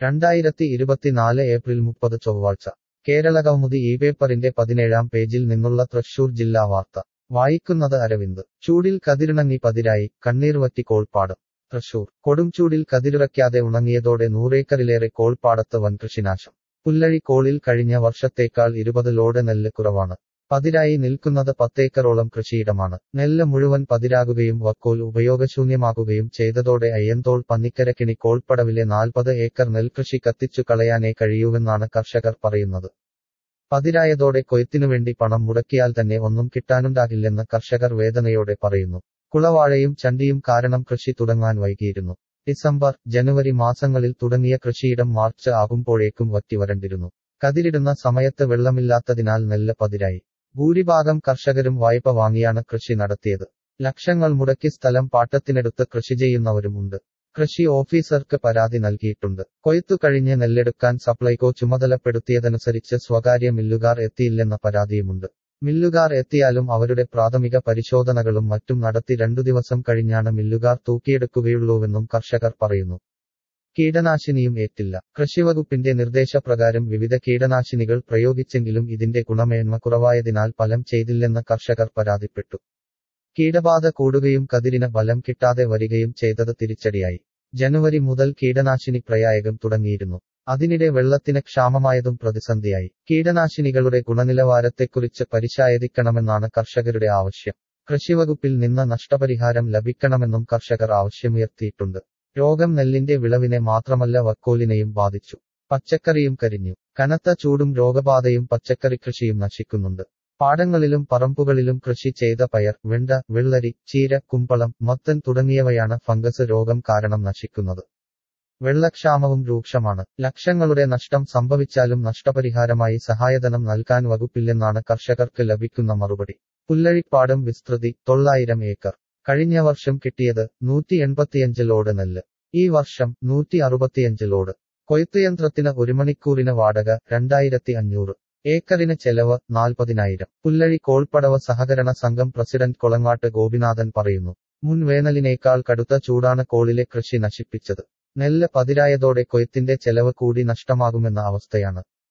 രണ്ടായിരത്തി ഇരുപത്തിനാല് ഏപ്രിൽ മുപ്പത് ചൊവ്വാഴ്ച കേരളകൗമുദി ഈ പേപ്പറിന്റെ പതിനേഴാം പേജിൽ നിന്നുള്ള തൃശൂർ ജില്ലാ വാർത്ത വായിക്കുന്നത് അരവിന്ദ് ചൂടിൽ കതിരിണങ്ങി പതിരായി കണ്ണീർവറ്റി കോൾപ്പാടം തൃശൂർ കൊടുംചൂടിൽ കതിരിറക്കാതെ ഉണങ്ങിയതോടെ നൂറേക്കറിലേറെ കോൾപ്പാടത്ത് വൻകൃഷിനാശം പുല്ലഴി കോളിൽ കഴിഞ്ഞ വർഷത്തേക്കാൾ ഇരുപത് ലോഡ് നെല്ല് കുറവാണ് പതിരായി നിൽക്കുന്നത് പത്തേക്കറോളം കൃഷിയിടമാണ് നെല്ല് മുഴുവൻ പതിരാകുകയും വക്കോൽ ഉപയോഗശൂന്യമാകുകയും ചെയ്തതോടെ അയ്യന്തോൾ പന്നിക്കരക്കിണി കോൾപ്പടവിലെ നാൽപ്പത് ഏക്കർ നെൽകൃഷി കത്തിച്ചു കളയാനേ കഴിയൂവെന്നാണ് കർഷകർ പറയുന്നത് പതിരായതോടെ കൊയ്ത്തിനുവേണ്ടി പണം മുടക്കിയാൽ തന്നെ ഒന്നും കിട്ടാനുണ്ടാകില്ലെന്ന് കർഷകർ വേദനയോടെ പറയുന്നു കുളവാഴയും ചണ്ടിയും കാരണം കൃഷി തുടങ്ങാൻ വൈകിയിരുന്നു ഡിസംബർ ജനുവരി മാസങ്ങളിൽ തുടങ്ങിയ കൃഷിയിടം മാർച്ച് ആകുമ്പോഴേക്കും വറ്റിവരണ്ടിരുന്നു കതിരിടുന്ന സമയത്ത് വെള്ളമില്ലാത്തതിനാൽ നെല്ല് പതിരായി ഭൂരിഭാഗം കർഷകരും വായ്പ വാങ്ങിയാണ് കൃഷി നടത്തിയത് ലക്ഷങ്ങൾ മുടക്കി സ്ഥലം പാട്ടത്തിനെടുത്ത് കൃഷി ചെയ്യുന്നവരുമുണ്ട് കൃഷി ഓഫീസർക്ക് പരാതി നൽകിയിട്ടുണ്ട് കൊയ്ത്തു കഴിഞ്ഞ് നെല്ലെടുക്കാൻ സപ്ലൈകോ ചുമതലപ്പെടുത്തിയതനുസരിച്ച് സ്വകാര്യ മില്ലുകാർ എത്തിയില്ലെന്ന പരാതിയുമുണ്ട് മില്ലുകാർ എത്തിയാലും അവരുടെ പ്രാഥമിക പരിശോധനകളും മറ്റും നടത്തി രണ്ടു ദിവസം കഴിഞ്ഞാണ് മില്ലുകാർ തൂക്കിയെടുക്കുകയുള്ളൂവെന്നും കർഷകർ പറയുന്നു കീടനാശിനിയും ഏറ്റില്ല കൃഷിവകുപ്പിന്റെ നിർദ്ദേശപ്രകാരം വിവിധ കീടനാശിനികൾ പ്രയോഗിച്ചെങ്കിലും ഇതിന്റെ ഗുണമേന്മ കുറവായതിനാൽ ഫലം ചെയ്തില്ലെന്ന് കർഷകർ പരാതിപ്പെട്ടു കീടബാധ കൂടുകയും കതിരിന് ഫലം കിട്ടാതെ വരികയും ചെയ്തത് തിരിച്ചടിയായി ജനുവരി മുതൽ കീടനാശിനി പ്രയായകം തുടങ്ങിയിരുന്നു അതിനിടെ വെള്ളത്തിന് ക്ഷാമമായതും പ്രതിസന്ധിയായി കീടനാശിനികളുടെ ഗുണനിലവാരത്തെക്കുറിച്ച് പരിശായതിക്കണമെന്നാണ് കർഷകരുടെ ആവശ്യം കൃഷിവകുപ്പിൽ നിന്ന് നഷ്ടപരിഹാരം ലഭിക്കണമെന്നും കർഷകർ ആവശ്യമുയർത്തിയിട്ടുണ്ട് രോഗം നെല്ലിന്റെ വിളവിനെ മാത്രമല്ല വക്കോലിനെയും ബാധിച്ചു പച്ചക്കറിയും കരിഞ്ഞു കനത്ത ചൂടും രോഗബാധയും പച്ചക്കറി കൃഷിയും നശിക്കുന്നുണ്ട് പാടങ്ങളിലും പറമ്പുകളിലും കൃഷി ചെയ്ത പയർ വെണ്ട വെള്ളരി ചീര കുമ്പളം മത്തൻ തുടങ്ങിയവയാണ് ഫംഗസ് രോഗം കാരണം നശിക്കുന്നത് വെള്ളക്ഷാമവും രൂക്ഷമാണ് ലക്ഷങ്ങളുടെ നഷ്ടം സംഭവിച്ചാലും നഷ്ടപരിഹാരമായി സഹായധനം നൽകാൻ വകുപ്പില്ലെന്നാണ് കർഷകർക്ക് ലഭിക്കുന്ന മറുപടി പുല്ലഴിപ്പാടം വിസ്തൃതി തൊള്ളായിരം ഏക്കർ കഴിഞ്ഞ വർഷം കിട്ടിയത് നൂറ്റി എൺപത്തിയഞ്ച് ലോഡ് നെല്ല് ഈ വർഷം നൂറ്റി അറുപത്തിയഞ്ച് ലോഡ് കൊയ്ത്തുയന്ത്രത്തിന് ഒരു മണിക്കൂറിന് വാടക രണ്ടായിരത്തി അഞ്ഞൂറ് ഏക്കറിന് ചെലവ് നാൽപ്പതിനായിരം പുല്ലഴി കോൾപ്പടവ സഹകരണ സംഘം പ്രസിഡന്റ് കൊളങ്ങാട്ട് ഗോപിനാഥൻ പറയുന്നു മുൻ വേനലിനേക്കാൾ കടുത്ത ചൂടാണ് കോളിലെ കൃഷി നശിപ്പിച്ചത് നെല്ല് പതിരായതോടെ കൊയ്ത്തിന്റെ ചെലവ് കൂടി നഷ്ടമാകുമെന്ന അവസ്ഥയാണ്